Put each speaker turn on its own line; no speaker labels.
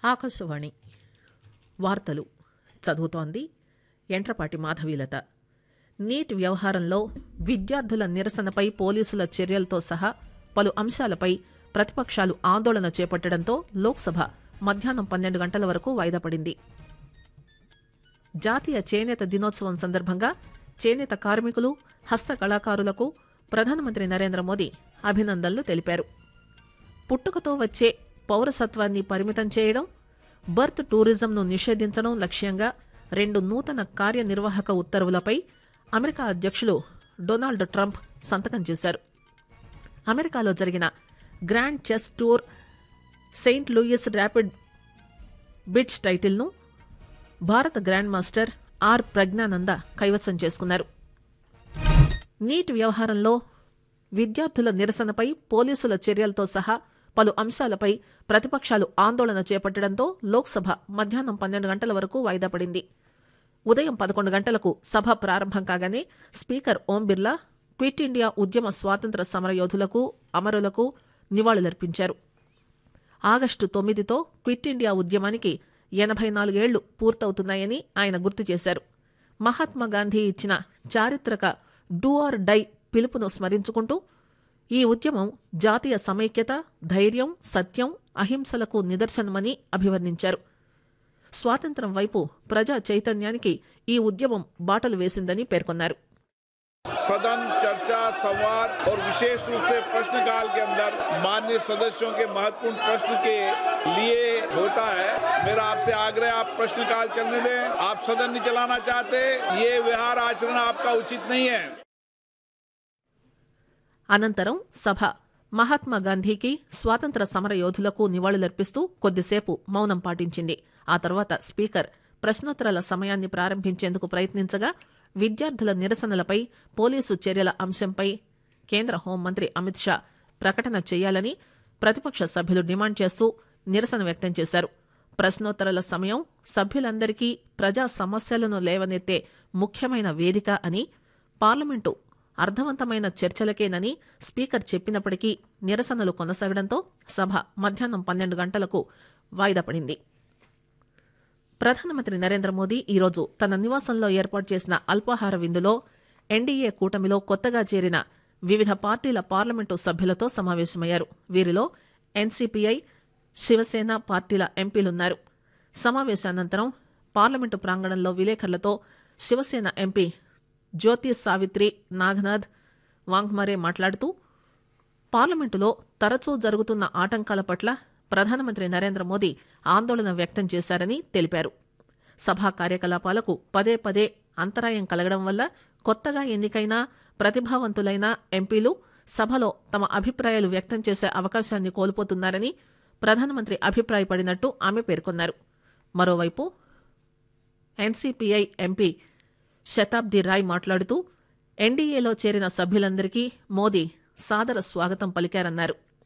ఆకాశవాణి వార్తలు చదువుతోంది ఎంట్రపాటి మాధవీలత నీట్ వ్యవహారంలో విద్యార్థుల నిరసనపై పోలీసుల చర్యలతో సహా పలు అంశాలపై ప్రతిపక్షాలు ఆందోళన చేపట్టడంతో లోక్సభ మధ్యాహ్నం పన్నెండు గంటల వరకు వాయిదా పడింది జాతీయ చేనేత దినోత్సవం సందర్భంగా చేనేత కార్మికులు హస్త కళాకారులకు ప్రధానమంత్రి నరేంద్ర మోదీ అభినందనలు తెలిపారు పుట్టుకతో వచ్చే పౌరసత్వాన్ని పరిమితం చేయడం బర్త్ టూరిజంను నిషేధించడం లక్ష్యంగా రెండు నూతన కార్యనిర్వాహక ఉత్తర్వులపై అమెరికా అధ్యక్షులు డొనాల్డ్ ట్రంప్ సంతకం చేశారు అమెరికాలో జరిగిన grand chess tour Saint Louis rapid blitz టైటిల్ను భారత గ్రాండ్ మాస్టర్ ఆర్ ప్రజ్ఞానంద కైవసం చేసుకున్నారు నీట్ వ్యవహారంలో విద్యార్థుల నిరసనపై పోలీసుల చర్యలతో సహా పలు అంశాలపై ప్రతిపక్షాలు ఆందోళన చేపట్టడంతో లోక్సభ మధ్యాహ్నం పన్నెండు గంటల వరకు వాయిదా పడింది ఉదయం పదకొండు గంటలకు సభ ప్రారంభం కాగానే speaker Om Birla quit India ఉద్యమ స్వాతంత్ర సమరయోధులకు అమరులకు నివాళులర్పించారు ఆగస్టు తొమ్మిదితో క్విట్ ఇండియా ఉద్యమానికి ఎనభై నాలుగేళ్లు పూర్తవుతున్నాయని ఆయన గుర్తు చేశారు మహాత్మా గాంధీ ఇచ్చిన చారిత్రక డూ ఆర్ డై పిలుపును స్మరించుకుంటూ ఈ ఉద్యమం జాతీయ సమైక్యత ధైర్యం సత్యం అహింసలకు నిదర్శనమని అభివర్ణించారు స్వాతంత్ర్యం వైపు ప్రజా చైతన్యానికి ఈ ఉద్యమం బాటలు వేసిందని పేర్కొన్నారు
सदन चर्चा संवाद और विशेष रूप से प्रश्नकाल के अंदर माननीय सदस्यों के महत्वपूर्ण प्रश्न के लिए होता है मेरा आपसे आग्रह आप प्रश्नकाल चलने दें आप सदन नहीं चलाना चाहते ये व्यवहार आचरण आपका उचित नहीं है
అనంతరం సభ మహాత్మా గాంధీకి స్వాతంత్ర సమర యోధులకు నివాళులర్పిస్తూ కొద్దిసేపు మౌనం పాటించింది ఆ తర్వాత స్పీకర్ ప్రశ్నోత్తరాల సమయాన్ని ప్రారంభించేందుకు ప్రయత్నించగా విద్యార్థుల నిరసనలపై పోలీసు చర్యల అంశంపై కేంద్ర హోంమంత్రి అమిత్ షా ప్రకటన చేయాలని ప్రతిపక్ష సభ్యులు డిమాండ్ చేస్తూ నిరసన వ్యక్తం చేశారు ప్రశ్నోత్తరాల సమయం సభ్యులందరికీ ప్రజా సమస్యలను లేవనెత్తే ముఖ్యమైన వేదిక అని పార్లమెంటు అర్థవంతమైన చర్చలకేనని స్పీకర్ చెప్పినప్పటికీ నిరసనలు కొనసాగడంతో సభ మధ్యాహ్నం పన్నెండు గంటలకు వాయిదా పడింది ప్రధానమంత్రి నరేంద్ర మోదీ ఈరోజు తన నివాసంలో ఏర్పాటు చేసిన అల్పాహార విందులో ఎన్డీఏ కూటమిలో కొత్తగా చేరిన వివిధ పార్టీల పార్లమెంటు సభ్యులతో సమావేశమయ్యారు వీరిలో ఎన్సీపీఐ శివసేన పార్టీల ఎంపీలున్నారు సమావేశానంతరం పార్లమెంటు ప్రాంగణంలో విలేకరులతో శివసేన ఎంపీ జ్యోతి సావిత్రి నాగనాథ్ వాంగ్మరే మాట్లాడుతూ పార్లమెంటులో తరచూ జరుగుతున్న ఆటంకాల పట్ల ప్రధానమంత్రి నరేంద్ర మోదీ ఆందోళన వ్యక్తం చేశారని తెలిపారు సభా కార్యకలాపాలకు పదే పదే అంతరాయం కలగడం వల్ల కొత్తగా ఎన్నికైన ప్రతిభావంతులైన ఎంపీలు సభలో తమ అభిప్రాయాలు వ్యక్తం చేసే అవకాశాన్ని కోల్పోతున్నారని ప్రధానమంత్రి అభిప్రాయపడినట్టు ఆమె పేర్కొన్నారు మరోవైపు ఎన్సీపీఐ ఎంపీ శతాబ్ది రాయ్ మాట్లాడుతూ ఎన్డీఏలో చేరిన సభ్యులందరికీ మోదీ సాదర స్వాగతం పలికారన్నారు